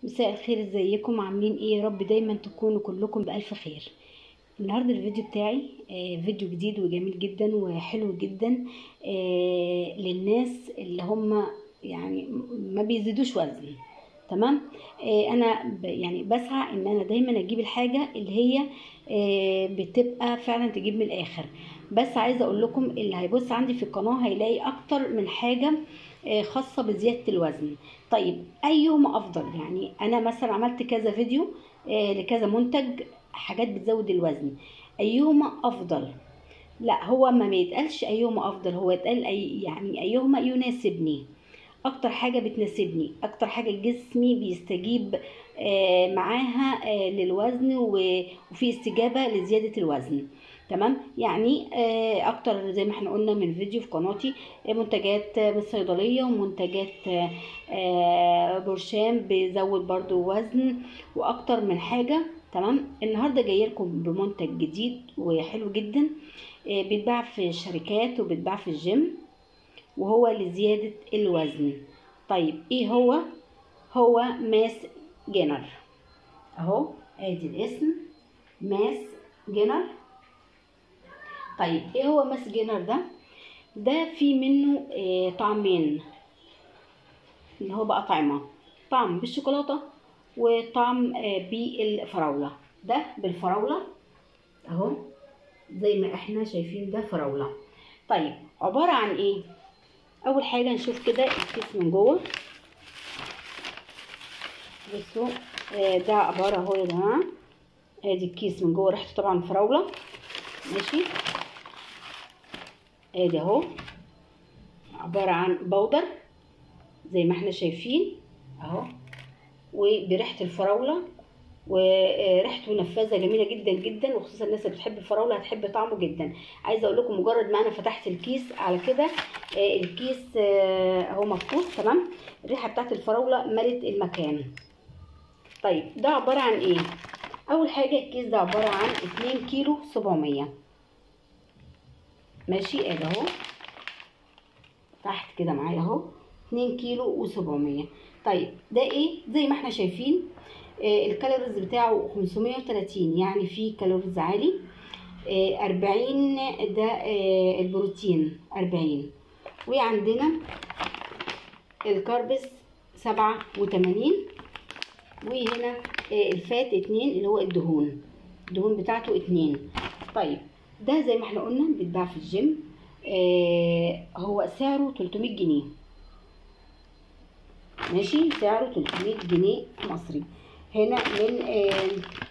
مساء الخير ازيكم عاملين ايه يا رب دايما تكونوا كلكم بألف خير النهارده الفيديو بتاعي آه، فيديو جديد وجميل جدا وحلو جدا آه، للناس اللي هم يعني ما بيزيدوش وزن تمام آه، انا ب- يعني بسعى ان انا دايما اجيب الحاجه اللي هي آه، بتبقى فعلا تجيب من الاخر بس عايزه اقول لكم اللي هيبص عندي في القناه هيلاقي اكتر من حاجه آه، خاصه بزياده الوزن طيب ايهما افضل يعني انا مثلا عملت كذا فيديو آه، لكذا منتج حاجات بتزود الوزن ايهما افضل لا هو ما بيتقالش ايهما افضل هو يتقال أي يعني ايهما يناسبني اكتر حاجه بتناسبني اكتر حاجه جسمي بيستجيب آه، معاها آه، للوزن و- وفي استجابه لزياده الوزن تمام يعني آه، اكتر زي ما احنا قلنا من فيديو في قناتي آه، منتجات آه، من الصيدليه ومنتجات آه، آه، برشام بيزود برضو وزن واكتر من حاجه تمام النهارده جايه لكم بمنتج جديد وحلو جدا آه، بيتباع في الشركات وبيتباع في الجيم وهو لزيادة الوزن طيب ايه هو هو ماس جينر اهو ادي الاسم ماس جينر طيب ايه هو ماس جينر ده ده في منه آه طعمين اللي هو بقى طعمة طعم بالشوكولاتة وطعم آه بالفراولة ده بالفراولة اهو زي ما احنا شايفين ده فراولة طيب عبارة عن ايه اول حاجة نشوف كده الكيس من جوه بصوا آه، ده عبارة اهو يا جماعة ادي الكيس من جوه ريحته طبعا فراولة ماشي ادي اهو عبارة عن بودر زي ما احنا شايفين اهو وبريحة الفراولة وريحته نفاذة جميلة جدا جدا وخصوصا الناس اللي بتحب الفراولة هتحب طعمه جدا عايزة اقول لكم مجرد ما انا فتحت الكيس على كده آه، الكيس آه، اهو مفتوح تمام الريحة بتاعت الفراولة ملت المكان طيب ده عبارة عن ايه اول حاجة الكيس ده عبارة عن 2 كيلو 700 ماشي ادي اهو تحت كده معايا اهو 2 كيلو و700 طيب ده ايه زي ما احنا شايفين آه الكالوريز بتاعه 530 يعني فيه كالوريز عالي آه 40 ده آه البروتين 40 وعندنا الكاربس 87 وهنا آه الفات 2 اللي هو الدهون الدهون بتاعته 2 طيب ده زي ما احنا قلنا بيتباع في الجيم آه هو سعره 300 جنيه ماشي سعره 300 جنيه مصري هنا من آه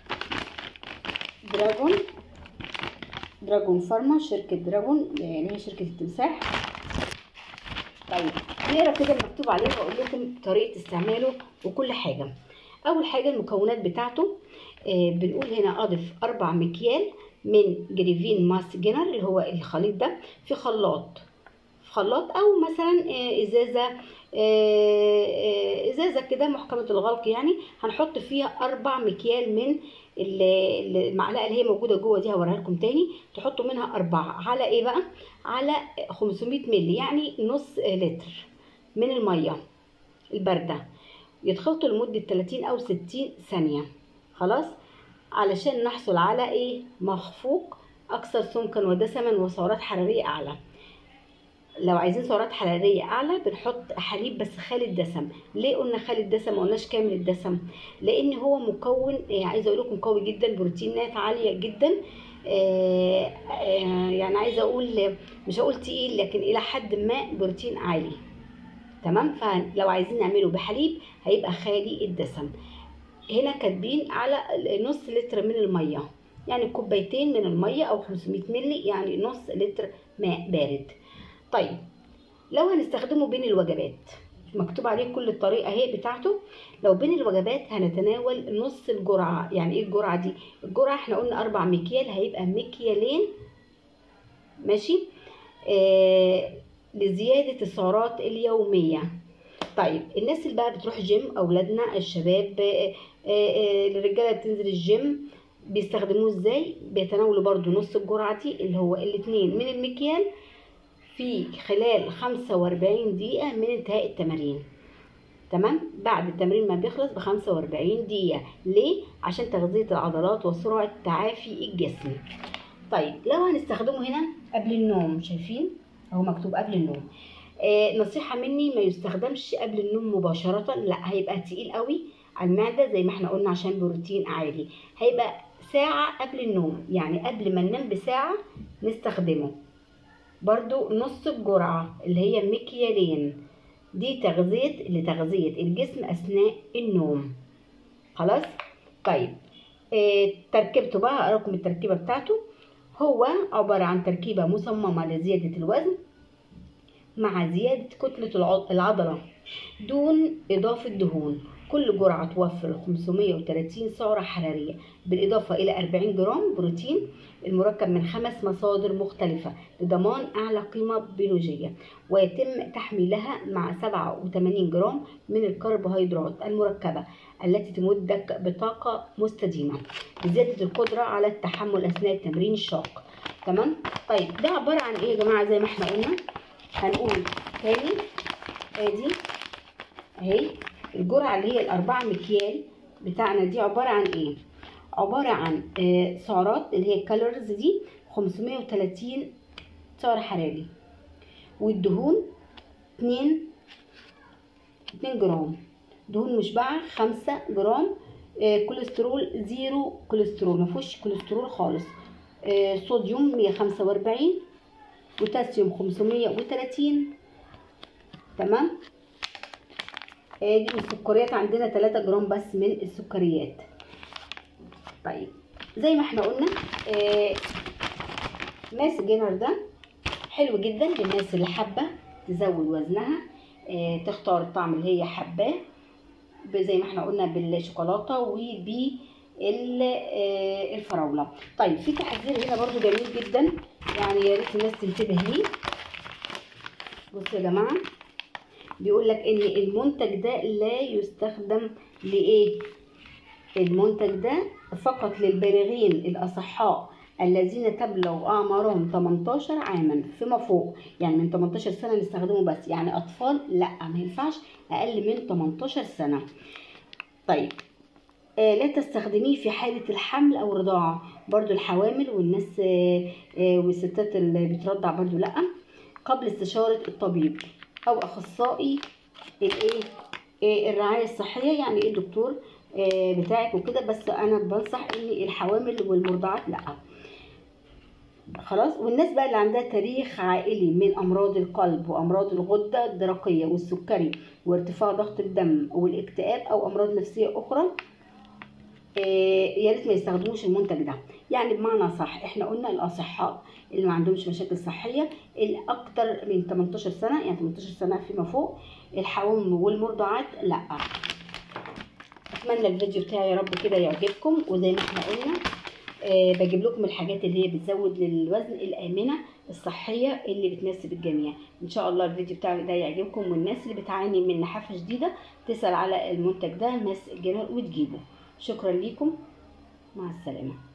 دراجون دراجون فارما شركة دراجون اللي هي شركة التمساح طيب نقرا كده المكتوب عليه واقول لكم طريقة استعماله وكل حاجة أول حاجة المكونات بتاعته آه بنقول هنا أضف أربع مكيال من جريفين ماس جينر اللي هو الخليط ده في خلاط في خلاط او مثلا آه، ازازه آه، آه، ازازه كده محكمه الغلق يعني هنحط فيها اربع مكيال من ال- ال- المعلقه اللي هي موجوده جوه دي هوريها لكم تاني تحطوا منها اربعه على ايه بقى على 500 مللي يعني نص لتر من الميه البارده يتخلطوا لمده 30 او 60 ثانيه خلاص علشان نحصل على ايه مخفوق اكثر سمكا ودسما وسعرات حراريه اعلى لو عايزين سعرات حراريه اعلى بنحط حليب بس خالي الدسم ليه قلنا خالي الدسم ما قلناش كامل الدسم لان هو مكون آه، عايزه اقول لكم قوي جدا بروتينات عاليه جدا آه، آه، يعني عايزه اقول مش هقول تقيل لكن الى حد ما بروتين عالي تمام فلو عايزين نعمله بحليب هيبقى خالي الدسم هنا كاتبين على نص لتر من الميه يعني كوبايتين من الميه او 500 مللي يعني نص لتر ماء بارد طيب لو هنستخدمه بين الوجبات مكتوب عليه كل الطريقه اهي بتاعته لو بين الوجبات هنتناول نص الجرعه يعني ايه الجرعه دي الجرعه احنا قلنا اربع مكيال هيبقى مكيالين ماشي آه لزياده السعرات اليوميه طيب الناس اللي بقى بتروح جيم اولادنا الشباب آه، آه، آه، الرجاله بتنزل الجيم بيستخدموه ازاي بيتناولوا برضو نص الجرعه دي اللي هو الاتنين من المكيال في خلال 45 دقيقة من انتهاء التمارين تمام بعد التمرين ما بيخلص ب 45 دقيقه ليه عشان تغذيه العضلات وسرعه تعافي الجسم طيب لو هنستخدمه هنا قبل النوم شايفين اهو مكتوب قبل النوم آه نصيحة مني ما يستخدمش قبل النوم مباشرة لا هيبقى تقيل قوي على المعدة زي ما احنا قلنا عشان بروتين عالي هيبقى ساعة قبل النوم يعني قبل ما ننام بساعة نستخدمه برضو نص الجرعة اللي هي مكيالين دي تغذية لتغذية الجسم أثناء النوم خلاص طيب آه تركيبته بقى أراكم التركيبة بتاعته هو عبارة عن تركيبة مصممة لزيادة الوزن مع زيادة كتلة العضلة دون إضافة دهون كل جرعة توفر 530 سعرة حرارية بالإضافة إلى 40 جرام بروتين المركب من خمس مصادر مختلفة لضمان أعلى قيمة بيولوجية ويتم تحميلها مع 87 جرام من الكربوهيدرات المركبة التي تمدك بطاقة مستديمة لزيادة القدرة على التحمل أثناء التمرين الشاق تمام طيب ده عبارة عن إيه يا جماعة زي ما احنا قلنا هنقول تاني ادي اهي الجرعة اللي هي الأربعة مكيال بتاعنا دي عبارة عن ايه؟ عبارة عن آه سعرات اللي هي الكالوريز دي 530 سعر حراري والدهون 2 2 جرام دهون مشبعة 5 جرام آه كوليسترول زيرو كوليسترول مفيهوش كوليسترول خالص آه صوديوم 145 بوتاسيوم 530 تمام ادي السكريات عندنا 3 جرام بس من السكريات طيب زي ما احنا قلنا آه ماس جينر ده حلو جدا للناس اللي حابه تزود وزنها آه تختار الطعم اللي هي حباه زي ما احنا قلنا بالشوكولاته وب الفراوله طيب في تحذير هنا برضو جميل جدا يعني يا ريت الناس تنتبه ليه بصوا يا جماعه بيقول لك ان المنتج ده لا يستخدم لايه المنتج ده فقط للبالغين الاصحاء الذين تبلغ اعمارهم 18 عاما فيما فوق يعني من 18 سنه نستخدمه بس يعني اطفال لا ما ينفعش اقل من 18 سنه طيب آه لا تستخدميه في حالة الحمل أو الرضاعة برضو الحوامل والناس آه آه والستات اللي بترضع برضو لأ قبل استشارة الطبيب أو أخصائي الإيه الرعاية الصحية يعني إيه الدكتور بتاعك وكده بس أنا بنصح إن الحوامل والمرضعات لأ خلاص والناس بقى اللي عندها تاريخ عائلي من امراض القلب وامراض الغده الدرقيه والسكري وارتفاع ضغط الدم والاكتئاب او امراض نفسيه اخرى يا ريت ما يستخدموش المنتج ده يعني بمعنى صح احنا قلنا الاصحاء اللي ما عندهمش مشاكل صحيه الاكثر من 18 سنه يعني 18 سنه فيما فوق الحوامل والمرضعات لا اتمنى الفيديو بتاعي يا رب كده يعجبكم وزي ما احنا قلنا أه بجيب لكم الحاجات اللي هي بتزود للوزن الامنه الصحيه اللي بتناسب الجميع ان شاء الله الفيديو بتاعي ده يعجبكم والناس اللي بتعاني من نحافه شديده تسال على المنتج ده ماس الجنر وتجيبه شكرا ليكم مع السلامه